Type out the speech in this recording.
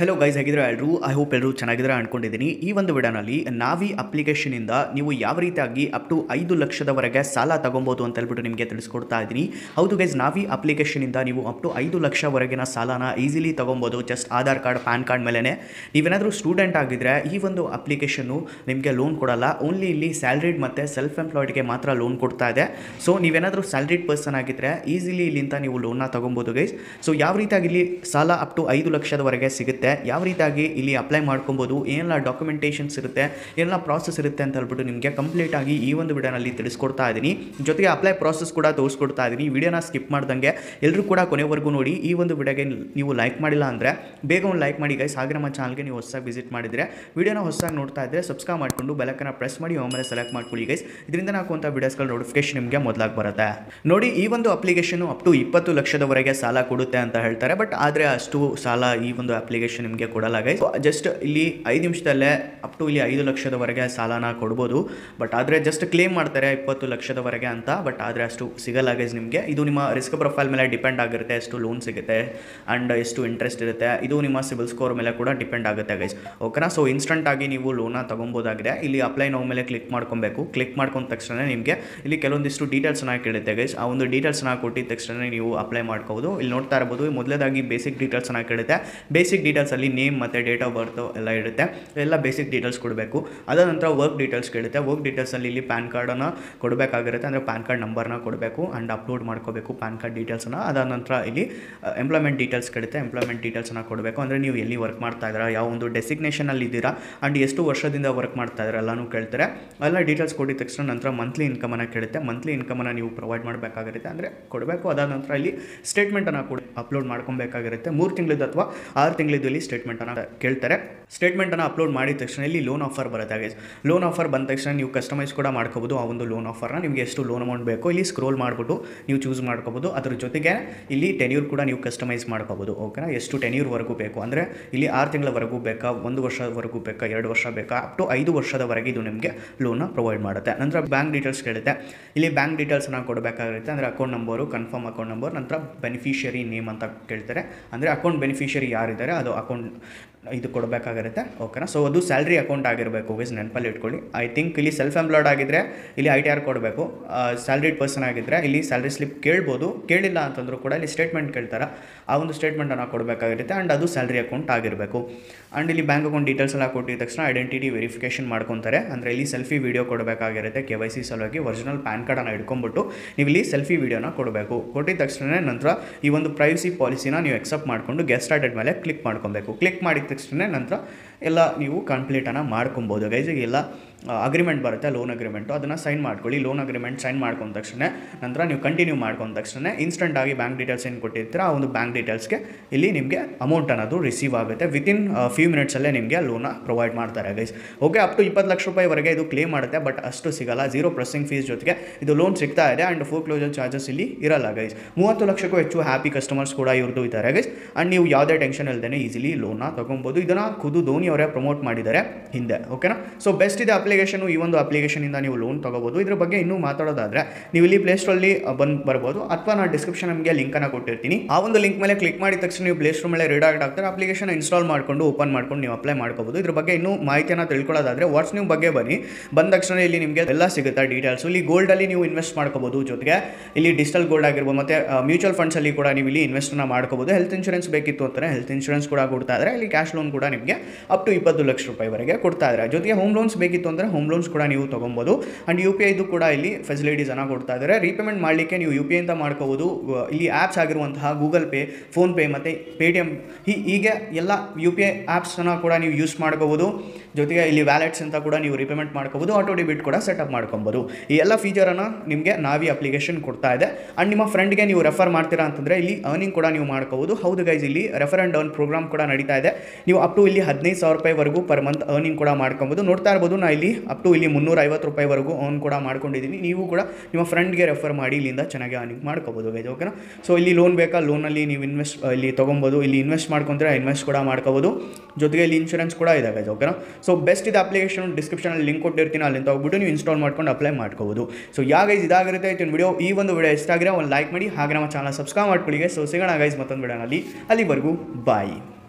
hello guys ಹೇಗಿದ್ರೆ ಎಲ್ಲರೂ I hope ಎಲ್ಲರೂ ಚೆನ್ನಾಗಿದ್ರೆ ಅನ್ಕೊಂಡಿದ್ದೀನಿ ಈ ಒಂದು ವಿಡಿಯೋನಲ್ಲಿ ನಾವಿ ಅಪ್ಲಿಕೇಶನಿಂದ ನೀವು ಯಾವ ರೀತಿಯಾಗಿ ಅಪ್ ಟು ಐದು ಲಕ್ಷದವರೆಗೆ ಸಾಲ ತಗೊಬೋದು ಅಂತ ಹೇಳ್ಬಿಟ್ಟು ನಿಮಗೆ ತಿಳಿಸ್ಕೊಡ್ತಾ ಇದ್ದೀನಿ ಹೌದು ಗೈಸ್ ನಾವಿ ಅಪ್ಲಿಕೇಶನಿಂದ ನೀವು ಅಪ್ ಟು ಐದು ಲಕ್ಷವರೆಗಿನ ಸಾಲನ ಈಸಿಲಿ ತಗೊಬೋದು just Aadhaar card PAN card ಮೇಲೇ ನೀವೇನಾದರೂ ಸ್ಟೂಡೆಂಟ್ ಆಗಿದ್ದರೆ ಈ ಒಂದು ಅಪ್ಲಿಕೇಶನ್ನು ನಿಮಗೆ ಲೋನ್ ಕೊಡಲ್ಲ ಓನ್ಲಿ ಇಲ್ಲಿ ಸ್ಯಾಲ್ರಿಡ್ ಮತ್ತು ಸೆಲ್ಫ್ ಎಂಪ್ಲಾಯ್ಡ್ಗೆ ಮಾತ್ರ ಲೋನ್ ಕೊಡ್ತಾ ಇದೆ ಸೊ ನೀವೇನಾದರೂ ಸ್ಯಾಲ್ರಿಡ್ ಪರ್ಸನ್ ಆಗಿದ್ದರೆ ಈಸಿಲಿ ಇಲ್ಲಿಂದ ನೀವು ಲೋನ್ನ ತಗೊಬೋದು ಗೈಸ್ ಸೊ ಯಾವ ರೀತಿಯಾಗಿ ಇಲ್ಲಿ ಸಾಲ ಅಪ್ ಟು ಐದು ಲಕ್ಷದವರೆಗೆ ಸಿಗುತ್ತೆ ಯಾವ ರೀತಿಯಾಗಿ ಇಲ್ಲಿ ಅಪ್ಲೈ ಮಾಡ್ಕೊಬೋದು ಏನೆಲ್ಲ ಡಾಕ್ಯುಮೆಂಟೇಷನ್ಸ್ ಇರುತ್ತೆ ಏನೆಲ್ಲ ಪ್ರಾಸೆಸ್ ಇರುತ್ತೆ ಅಂತ ಹೇಳ್ಬಿಟ್ಟು ನಿಮಗೆ ಕಂಪ್ಲೀಟ್ ಆಗಿ ಈ ಒಂದು ವಿಡಿಯೋನಲ್ಲಿ ತಿಳಿಸ್ಕೊಡ್ತಾ ಇದ್ದೀನಿ ಜೊತೆಗೆ ಅಪ್ಲೈ ಪ್ರಾಸೆಸ್ ಕೂಡ ತೋರಿಸ್ಕೊಡ್ತಾ ಇದ್ದೀನಿ ವಿಡಿಯೋನ ಸ್ಕಿಪ್ ಮಾಡ್ದಂಗೆ ಎಲ್ಲರೂ ಕೂಡ ಕೊನೆವರೆಗೂ ನೋಡಿ ಈ ಒಂದು ವಿಡಿಯೋಗೆ ನೀವು ಲೈಕ್ ಮಾಡಿಲ್ಲ ಅಂದರೆ ಬೇಗ ಒಂದು ಲೈಕ್ ಮಾಡಿ ಗೈಸ್ ಹಾಗೆ ನಮ್ಮ ಚಾನಲ್ಗೆ ನೀವು ಹೊಸದಾಗಿ ವಿಸಿಟ್ ಮಾಡಿದರೆ ವಿಡಿಯೋನ ಹೊಸದಾಗಿ ನೋಡ್ತಾ ಇದ್ದರೆ ಸಬ್ಸ್ಕ್ರೈಬ್ ಮಾಡಿಕೊಂಡು ಬೆಲಕನ್ನ ಪ್ರೆಸ್ ಮಾಡಿ ಆಮೇಲೆ ಸೆಲೆಕ್ಟ್ ಮಾಡ್ಕೊಳ್ಳಿ ಗೈಸ್ ಇದರಿಂದ ಹಾಕುವಂಥ ವಿಡಿಯೋಸ್ಗಳ ನೋಟಿಫಿಕೇಶನ್ ನಿಮಗೆ ಮೊದಲಾಗಿ ಬರುತ್ತೆ ನೋಡಿ ಈ ಒಂದು ಅಪ್ಲಿಕೇಶನ್ ಅಪ್ ಟು ಇಪ್ಪತ್ತು ಲಕ್ಷದವರೆಗೆ ಸಾಲ ಕೊಡುತ್ತೆ ಅಂತ ಹೇಳ್ತಾರೆ ಬಟ್ ಆದರೆ ಅಷ್ಟು ಸಾಲ ಈ ಒಂದು ಅಪ್ಲಿಕೇಶನ್ ನಿಮಗೆ ಕೊಡಲ್ಲ ಗೈಸ್ ಜಸ್ಟ್ ಇಲ್ಲಿ ಐದು ನಿಮಿಷದಲ್ಲೇ ಅಪ್ ಟು ಇಲ್ಲಿ ಐದು ಲಕ್ಷದವರೆಗೆ ಸಾಲನ ಕೊಡ್ಬೋದು ಬಟ್ ಆದರೆ ಜಸ್ಟ್ ಕ್ಲೇಮ್ ಮಾಡ್ತಾರೆ ಇಪ್ಪತ್ತು ಲಕ್ಷದವರೆಗೆ ಅಂತ ಬಟ್ ಆದರೆ ಅಷ್ಟು ಸಿಗಲ್ಲ ಗೈಸ್ ನಿಮಗೆ ಇದು ನಿಮ್ಮ ರಿಸ್ಕ್ ಪ್ರೊಫೈಲ್ ಮೇಲೆ ಡಿಪೆಂಡ್ ಆಗಿರುತ್ತೆ ಎಷ್ಟು ಲೋನ್ ಸಿಗುತ್ತೆ ಆ್ಯಂಡ್ ಎಷ್ಟು ಇಂಟ್ರೆಸ್ಟ್ ಇರುತ್ತೆ ಇದು ನಿಮ್ಮ ಸಿಬಿಲ್ ಸ್ಕೋರ್ ಮೇಲೆ ಕೂಡ ಡಿಪೆಂಡ್ ಆಗುತ್ತೆ ಗೈಸ್ ಓಕೆನಾ ಸೊ ಇನ್ಸ್ಟಂಟ್ ಆಗಿ ನೀವು ಲೋನ ತಗೊಬೋದಾಗಿದೆ ಇಲ್ಲಿ ಅಪ್ಲೈ ನಾವು ಮೇಲೆ ಕ್ಲಿಕ್ ಮಾಡ್ಕೊಬೇಕು ಕ್ಲಿಕ್ ಮಾಡ್ಕೊಂಡ ತಕ್ಷಣ ನಿಮಗೆ ಇಲ್ಲಿ ಕೆಲವೊಂದಿಷ್ಟು ಡೀಟೇಲ್ಸ್ನ ಕೇಳುತ್ತೆ ಗೈಸ್ ಆ ಒಂದು ಡೀಟೇಲ್ಸ್ನ ಕೊಟ್ಟಿದ ತಕ್ಷಣ ನೀವು ಅಪ್ಲೈ ಮಾಡ್ಕೋಬೋದು ಇಲ್ಲಿ ನೋಡ್ತಾ ಇರ್ಬೋದು ಮೊದಲೇದಾಗಿ ಬೇಸಿಕ್ ಡೀಟೇಲ್ಸ್ನ ಕೇಳುತ್ತೆ ಬೇಸಿಕ್ ಡೀಟೇಲ್ಸಲ್ಲಿ ನೇಮ್ ಮತ್ತು ಡೇಟ್ ಆಫ್ ಬರ್ತ್ ಎಲ್ಲ ಇರುತ್ತೆ ಎಲ್ಲ ಬೇಸಿಕ್ ಡೀಟೇಲ್ಸ್ ಕೊಡಬೇಕು ಅದಾದ ನಂತರ ವರ್ಕ್ ಡೀಟೇಲ್ಸ್ ಕೇಳುತ್ತೆ ವರ್ಕ್ ಡೀಟೇಲ್ಸಲ್ಲಿ ಇಲ್ಲಿ ಪ್ಯಾನ್ ಕಾರ್ಡನ್ನು ಕೊಡಬೇಕಾಗಿರುತ್ತೆ ಅಂದರೆ ಪ್ಯಾನ್ ಕಾರ್ಡ್ ನಂಬರ್ನ ಕೊಡಬೇಕು ಆ್ಯಂಡ್ ಅಪ್ಲೋಡ್ ಮಾಡ್ಕೋಬೇಕು ಪ್ಯಾನ್ ಕಾರ್ಡ್ ಡೀಟೇಲ್ಸ್ನ ಅದಾದ ನಂತರ ಇಲ್ಲಿ ಎಂಪ್ಲಾಯ್ಮೆಂಟ್ ಡೀಟೇಲ್ಸ್ ಕೇಳುತ್ತೆ ಎಂಪ್ಲಾಯ್ಮೆಂಟ್ ಡೀಟೇಲ್ಸ್ನ ಕೊಡಬೇಕು ಅಂದರೆ ನೀವು ಎಲ್ಲಿ ವರ್ಕ್ ಮಾಡ್ತಾ ಇದ್ದೀರಾ ಯಾವ ಒಂದು ಡೆಸಿಗ್ನೇಷನಲ್ಲಿ ಇದ್ದೀರಾ ಆ್ಯಂಡ್ ಎಷ್ಟು ವರ್ಷದಿಂದ ವರ್ಕ್ ಮಾಡ್ತಾ ಇದ್ದೀರಾ ಎಲ್ಲನೂ ಕೇಳ್ತಾರೆ ಎಲ್ಲ ಡೀಟೇಲ್ಸ್ ಕೊಟ್ಟಿದ ತಕ್ಷಣ ನಂತರ ಮಂತ್ಲಿ ಇನ್ಕಮನ್ನು ಕೇಳುತ್ತೆ ಮಂತ್ಲಿ ಇನ್ಕಮನ್ನು ನೀವು ಪ್ರೊವೈಡ್ ಮಾಡಬೇಕಾಗಿರುತ್ತೆ ಅಂದರೆ ಕೊಡಬೇಕು ಅದಾದ ನಂತರ ಇಲ್ಲಿ ಸ್ಟೇಟ್ಮೆಂಟನ್ನು ಕೂಡ ಅಪ್ಲೋಡ್ ಮಾಡ್ಕೊಬೇಕಾಗಿರುತ್ತೆ ಮೂರು ತಿಂಗಳದ್ದು ಅಥವಾ ಆರು ತಿಂಗಳದ್ದು ಇಲ್ಲಿ ಸ್ಟೇಟ್ಮೆಂಟನ್ನು ಕೇಳ್ತಾರೆ ಸ್ಟೇಟ್ಮೆಂಟನ್ನು ಅಪ್ಲೋಡ್ ಮಾಡಿದ ತಕ್ಷಣ ಇಲ್ಲಿ ಲೋನ್ ಆಫರ್ ಬರುತ್ತೆ ಗೈಸ್ ಲೋನ್ ಆಫರ್ ಬಂದ ತಕ್ಷಣ ನೀವು ಕಸ್ಟಮೈಸ್ ಕೂಡ ಮಾಡ್ಕೋಬೋದು ಆ ಒಂದು ಲೋನ್ ಆಫರ್ನ ನಿಮಗೆ ಎಷ್ಟು ಲೋನ್ ಅಮೌಂಟ್ ಬೇಕು ಇಲ್ಲಿ ಸ್ಕ್ರೋಲ್ ಮಾಡಿಬಿಟ್ಟು ನೀವು ಚೂಸ್ ಮಾಡ್ಕೋಬೋದು ಅದ್ರ ಜೊತೆಗೆ ಇಲ್ಲಿ ಟೆನ್ಯೂರ್ ಕೂಡ ನೀವು ಕಸ್ಟಮೈಸ್ ಮಾಡ್ಕೋಬೋದು ಓಕೆನಾ ಎಷ್ಟು ಟೆನ್ಯೂರ್ವರೆಗೂ ಬೇಕು ಅಂದರೆ ಇಲ್ಲಿ ಆರು ತಿಂಗಳವರೆಗೂ ಬೇಕಾ ಒಂದು ವರ್ಷದವರೆಗೂ ಬೇಕಾ ಎರಡು ವರ್ಷ ಬೇಕಾ ಅಪ್ ಟು ಐದು ವರ್ಷದವರೆಗೆ ಇದು ನಿಮಗೆ ಲೋನ್ನ ಪ್ರೊವೈಡ್ ಮಾಡುತ್ತೆ ನಂತರ ಬ್ಯಾಂಕ್ ಡೀಟೇಲ್ಸ್ ಕೇಳುತ್ತೆ ಇಲ್ಲಿ ಬ್ಯಾಂಕ್ ಡೀಟೇಲ್ಸ್ನ ಕೊಡಬೇಕಾಗಿರುತ್ತೆ ಅಂದರೆ account number confirm account number ನಂತರ ಬೆನಿಫಿಷಿಯರಿ ನೇಮ್ ಅಂತ ಕೇಳ್ತಾರೆ ಅಂದರೆ ಅಕೌಂಟ್ ಬೆನಿಫಿಷಿಯರಿ ಯಾರಿದ್ದಾರೆ ಅದು ಅಕೌಂಟ್ ಇದು ಕೊಡಬೇಕಾಗಿರುತ್ತೆ ಓಕೆನಾ ಸೊ ಅದು ಸ್ಯಾಲ್ರಿ ಅಕೌಂಟ್ ಆಗಿರಬೇಕು ವೀಸ್ ನೆನಪಲ್ಲಿ ಇಟ್ಕೊಳ್ಳಿ ಐ ಥಿಂಕ್ ಇಲ್ಲಿ ಸೆಲ್ಫ್ ಎಂಪ್ಲಾಯ್ಡ್ ಆಗಿದ್ದರೆ ಇಲ್ಲಿ ಐ ಟಿ ಆರ್ ಕೊಡಬೇಕು ಸ್ಯಾಲ್ರಿಡ್ ಪರ್ಸನ್ ಆಗಿದ್ದರೆ ಇಲ್ಲಿ ಸ್ಯಾಲ್ರಿ ಸ್ಲಿಪ್ ಕೇಳ್ಬೋದು ಕೇಳಿಲ್ಲ ಅಂತಂದರೂ ಕೂಡ ಇಲ್ಲಿ ಸ್ಟೇಟ್ಮೆಂಟ್ ಕೇಳ್ತಾರೆ ಆ ಒಂದು ಸ್ಟೇಟ್ಮೆಂಟನ್ನು ಕೊಡಬೇಕಾಗಿರುತ್ತೆ ಆ್ಯಂಡ್ ಅದು ಸ್ಯಾಲ್ರಿ ಅಕೌಂಟ್ ಆಗಿರಬೇಕು ಆ್ಯಂಡ್ ಇಲ್ಲಿ ಬ್ಯಾಂಕ್ ಅಕೌಂಟ್ ಡೀಟೇಲ್ಸ್ ಎಲ್ಲ ಕೊಟ್ಟಿದ ತಕ್ಷಣ ಐಡೆಂಟಿಟಿ ವೆರಿಫಿಕೇಷನ್ ಮಾಡ್ಕೊತಾರೆ ಅಂದರೆ ಇಲ್ಲಿ ಸೆಲ್ಫಿ ವೀಡಿಯೋ ಕೊಡಬೇಕಾಗಿರುತ್ತೆ ಕೆ ವೈ ಸಿ ಸಲುವಾಗಿ ಒರಿಜಿನಲ್ ಪ್ಯಾನ್ ಕಾರ್ಡನ್ನು ಇಟ್ಕೊಂಡ್ಬಿಟ್ಟು ನೀವು ಇಲ್ಲಿ ಸೆಲ್ಫಿ ವೀಡಿಯೋನ ಕೊಡಬೇಕು ಕೊಟ್ಟಿದ ತಕ್ಷಣ ನಂತರ ಈ ಒಂದು ಪ್ರೈವಸಿ ಪಾಲಿಸಿನ ನೀವು ಎಕ್ಸೆಪ್ಟ್ ಮಾಡಿಕೊಂಡು ಗೆಸ್ಟ್ ಸ್ಟಾರ್ಟೆಡ್ ಮೇಲೆ ಕ್ಲಿಕ್ ಮಾಡ್ಕೊಬೇಕು ಕ್ಲಿಕ್ ಮಾಡಿದ ತಕ್ಷಣ ನಂತರ ಎಲ್ಲ ನೀವು ಕಂಪ್ಲೀಟನ್ನು ಮಾಡ್ಕೊಬೋದು ಗೈಸ್ ಎಲ್ಲ ಅಗ್ರಿಮೆಂಟ್ ಬರುತ್ತೆ ಲೋನ್ ಅಗ್ರಿಮೆಂಟು ಅದನ್ನು ಸೈನ್ ಮಾಡ್ಕೊಳ್ಳಿ ಲೋನ್ ಅಗ್ರಿಮೆಂಟ್ ಸೈನ್ ಮಾಡ್ಕೊಂಡ ತಕ್ಷಣ ನಂತರ ನೀವು ಕಂಟಿನ್ಯೂ ಮಾಡ್ಕೊಂಡ ತಕ್ಷಣ ಇನ್ಸ್ಟೆಂಟಾಗಿ ಬ್ಯಾಂಕ್ ಡೀಟೇಲ್ಸ್ ಏನು ಕೊಟ್ಟಿರ್ತೀರ ಆ ಒಂದು ಬ್ಯಾಂಕ್ ಡೀಟೇಲ್ಸ್ಗೆ ಇಲ್ಲಿ ನಿಮಗೆ ಅಮೌಂಟ್ ಅನ್ನೋದು ರಿಸೀವ್ ಆಗುತ್ತೆ ವಿತಿನ್ ಫ್ಯೂ ಮಿನಿಟ್ಸಲ್ಲೇ ನಿಮಗೆ ಲೋನ ಪ್ರೊವೈಡ್ ಮಾಡ್ತಾರೆ ಗೈಸ್ ಓಕೆ ಅಪ್ ಟು ಇಪ್ಪತ್ತು ಲಕ್ಷ ರೂಪಾಯಿವರೆಗೆ ಇದು ಕ್ಲೇಮ್ ಮಾಡುತ್ತೆ ಬಟ್ ಅಷ್ಟು ಸಿಗಲ್ಲ ಜೀರೋ ಪ್ರೊಸೆಸಿಂಗ್ ಫೀಸ್ ಜೊತೆಗೆ ಇದು ಲೋನ್ ಸಿಗ್ತಾ ಇದೆ ಆ್ಯಂಡ್ ಫೋರ್ ಕ್ಲೋಸರ್ ಚಾರ್ಜಸ್ ಇಲ್ಲಿ ಇರಲ್ಲ ಗೈಸ್ ಮೂವತ್ತು ಲಕ್ಷಕ್ಕೂ ಹೆಚ್ಚು ಹ್ಯಾಪಿ ಕಸ್ಟಮರ್ಸ್ ಕೂಡ ಇವ್ರದ್ದು ಇದ್ದಾರೆ ಗೈಸ್ ಆ್ಯಂಡ್ ನೀವು ಯಾವುದೇ ಟೆನ್ಷನ್ ಇಲ್ಲದೇ ಈಸಿಲಿ ಲೋನ್ನ ತೊಗೊಬೋದು ಇದನ್ನು ಖುದ್ದು ಧೋನಿ ಅವರೇ ಪ್ರಮೋಟ್ ಮಾಡಿದ್ದಾರೆ ಹಿಂದೆ ಓಕೆನಾ ಸೊ ಬೆಸ್ಟ್ ಇದೆ ಅಪ್ಲಿಕೇಶನು ಈ ಒಂದು ಅಪ್ಲಿಕೇಶನಿಂದ ನೀವು ಲೋನ್ ತೊಗೋಬೋದು ಇದ್ರ ಬಗ್ಗೆ ಇನ್ನೂ ಮಾತಾಡೋದಾದರೆ ನೀವು ಇಲ್ಲಿ ಪ್ಲೇಸ್ಟೋರಲ್ಲಿ ಬಂದು ಬರ್ಬೋದು ಅಥವಾ ನಾನು ಡಿಸ್ಕ್ರಿಪ್ಷನ್ ನಿಮಗೆ ಲಿಂಕನ್ನು ಕೊಟ್ಟಿರ್ತೀನಿ ಆ ಒಂದು ಲಿಂಕ್ ಮೇಲೆ ಕ್ಲಿಕ್ ಮಾಡಿದ ತಕ್ಷಣ ನೀವು ಪ್ಲೇಸ್ಟೋರ್ ಮೇಲೆ ರೀಡಾಕ್ಟ್ ಆಗ್ತಾರೆ ಅಪ್ಲಿಕೇಶನ್ ಇನ್ಸ್ಟಾಲ್ ಮಾಡಿಕೊಂಡು ಓಪನ್ ಮಾಡ್ಕೊಂಡು ನೀವು ಅಪ್ಲೈ ಮಾಡ್ಕೋಬೋದು ಇದ್ರ ಬಗ್ಗೆ ಇನ್ನೂ ಮಾಹಿತಿಯನ್ನು ತಿಳ್ಕೊಳ್ಳೋದಾದರೆ ವಾಟ್ಸ್ ನೀವು ಬಗ್ಗೆ ಬನ್ನಿ ಬಂದ ತಕ್ಷಣ ಇಲ್ಲಿ ನಿಮಗೆ ಎಲ್ಲ ಸಿಗುತ್ತೆ ಡೀಟೇಲ್ಸು ಇಲ್ಲಿ ಗೋಲ್ಡಲ್ಲಿ ನೀವು ಇನ್ವೆಸ್ಟ್ ಮಾಡ್ಕೋಬೋದು ಜೊತೆಗೆ ಇಲ್ಲಿ ಡಿಜಿಟಲ್ ಗೋಲ್ಡ್ ಆಗಿರ್ಬೋದು ಮತ್ತು ಮ್ಯೂಚುವಲ್ ಫಂಡ್ಸಲ್ಲಿ ಕೂಡ ನೀವು ಇಲ್ಲಿ ಇನ್ವೆಸ್ಟನ್ನ ಮಾಡ್ಕೋಬೋದು ಹೆಲ್ತ್ ಇನ್ಶೂರೆನ್ಸ್ ಬೇಕಿತ್ತು ಅಂತಾರೆ ಹೆಲ್ತ್ ಇನ್ಶೂರೆನ್ಸ್ ಕೂಡ ಕೊಡ್ತಾ ಇದ್ದಾರೆ ಇಲ್ಲಿ ಕ್ಯಾಶ್ ಲೋನ್ ಕೂಡ ನಿಮಗೆ ಅಪ್ ಟು ಇಪ್ಪತ್ತು ಲಕ್ಷ ರೂಪಾಯಿವರೆಗೆ ಕೊಡ್ತಾ ಇದ್ದಾರೆ ಜೊತೆಗೆ ಹೋಮ್ ಲೋನ್ಸ್ ಬೇಕಿತ್ತು ಅಂದರೆ ಹೋಮ್ ಲೋನ್ಸ್ ಕೂಡ ನೀವು ತೊಗೊಬೋದು ಆ್ಯಂಡ್ ಯು ಪಿ ಐದು ಕೂಡ ಇಲ್ಲಿ ಫೆಸಿಲಿಟೀಸನ್ನು ಕೊಡ್ತಾ ಇದ್ದಾರೆ ರೀಪೇಮೆಂಟ್ ಮಾಡಲಿಕ್ಕೆ ನೀವು ಯು ಪಿ ಐ ಅಂತ ಮಾಡ್ಕೋಬೋದು ಇಲ್ಲಿ ಆ್ಯಪ್ಸ್ ಆಗಿರುವಂತಹ ಗೂಗಲ್ ಪೇ ಫೋನ್ಪೇ ಮತ್ತು ಪೇಟಿಎಮ್ ಹೀಗೆ ಎಲ್ಲ ಯು ಪಿ ಐ ಆ್ಯಪ್ಸನ್ನು ಕೂಡ ನೀವು ಯೂಸ್ ಮಾಡ್ಕೋಬೋದು ಜೊತೆಗೆ ಇಲ್ಲಿ ವ್ಯಾಲೆಟ್ಸ್ ಅಂತ ಕೂಡ ನೀವು ರಿಪೇಮೆಂಟ್ ಮಾಡ್ಕೋಬೋದು ಆಟೋ ಡಿಬಿಟ್ ಕೂಡ ಸೆಟಪ್ ಮಾಡ್ಕೊಬೋದು ಈ ಎಲ್ಲ ಫೀಚರನ್ನು ನಿಮಗೆ ನಾವಿ ಅಪ್ಲಿಕೇಶನ್ ಕೊಡ್ತಾ ಇದೆ ಆ್ಯಂಡ್ ನಿಮ್ಮ ಫ್ರೆಂಡ್ಗೆ ನೀವು ರೆಫರ್ ಮಾಡ್ತೀರಾ ಅಂತಂದರೆ ಇಲ್ಲಿ ಅರ್ನಿಂಗ್ ಕೂಡ ನೀವು ಮಾಡ್ಕೋಬೋದು ಹೌದು ಗೈಸ್ ಇಲ್ಲಿ ರೆಫರ್ ಆ್ಯಂಡ್ ಅರ್ನ್ ಪ್ರೋಗ್ರಾಮ್ ಕೂಡ ನಡೀತಾ ಇದೆ ನೀವು ಅಪ್ ಟು ಇಲ್ಲಿ ಹದಿನೈದು ಸಾವಿರ ರೂಪಾಯಿವರೆಗೂ ಪರ್ ಮಂತ್ ಅರ್ನಿಂಗ್ ಕೂಡ ಮಾಡ್ಕೊಬೋದು ನೋಡ್ತಾ ಇರ್ಬೋದು ನಾ ಇಲ್ಲಿ ಅಪ್ ಟು ಇಲ್ಲಿ ಮುನ್ನೂರ ಐವತ್ತು ರೂಪಾಯಿವರೆಗೂ ಅರ್ನ್ ಕೂಡ ಮಾಡ್ಕೊಂಡಿದ್ದೀನಿ ನೀವು ಕೂಡ ನಿಮ್ಮ ಫ್ರೆಂಡ್ಗೆ ರೆಫರ್ ಮಾಡಿ ಇಲ್ಲಿಂದ ಚೆನ್ನಾಗಿ ಅರ್ನಿಂಗ್ ಮಾಡ್ಕೋಬೋದು ಗೈಸ್ ಓಕೆನಾ ಸೊ ಇಲ್ಲಿ ಲೋನ್ ಬೇಕಾ ಲೋನಲ್ಲಿ ನೀವು ಇನ್ವೆಸ್ಟ್ ಇಲ್ಲಿ ತೊಗೊಬೋದು ಇಲ್ಲಿ ಇನ್ವೆಸ್ಟ್ ಮಾಡ್ಕೊಂತಾರೆ ಇನ್ವೆಸ್ಟ್ ಕೂಡ ಮಾಡ್ಕೋಬೋದು ಜೊತೆಗೆ ಇಲ್ಲಿ ಇನ್ಶೂರೆನ್ಸ್ ಕೂಡ ಇದೆ ಗೈಸ್ ಓಕೆನಾ ಸೊ ಬೆಸ್ಟ್ ಇದೆ ಅಪ್ಲಿಕೇಶನ್ ಡಿಸ್ಕ್ರಿಪ್ಷನಲ್ಲಿ ಲಿಂಕ್ ಕೊಟ್ಟಿರ್ತೀನಿ ಅಲ್ಲಿಂದ ಹೋಗ್ಬಿಟ್ಟು ನೀವು ಇನ್ಸ್ಟಾಲ್ ಮಾಡ್ಕೊಂಡು ಅಪ್ಲೈ ಮಾಡ್ಕೋಬೋದು ಸೊ ಯಾವ ಗೈಸ್ ಇದಾಗಿರುತ್ತೆ ಇತ್ತಿನ ವಿಡಿಯೋ ಈ ಒಂದು ವಿಡಿಯೋ ಇಷ್ಟ ಆಗಿರೋ ಒಂದು ಲೈಕ್ ಮಾಡಿ ಹಾಗೆ ನಮ್ಮ ಚಾನಲ್ ಸಬ್ಸ್ಕ್ರೈಬ್ ಮಾಡ್ಕೊಳ್ಳಿ ಸೊ ಸಿಗೋಣ ಗೈಸ್ ಮತ್ತೊಂದು ವಿಡಿಯೋನಲ್ಲಿ ಅಲ್ಲಿವರೆಗೂ ಬಾಯ್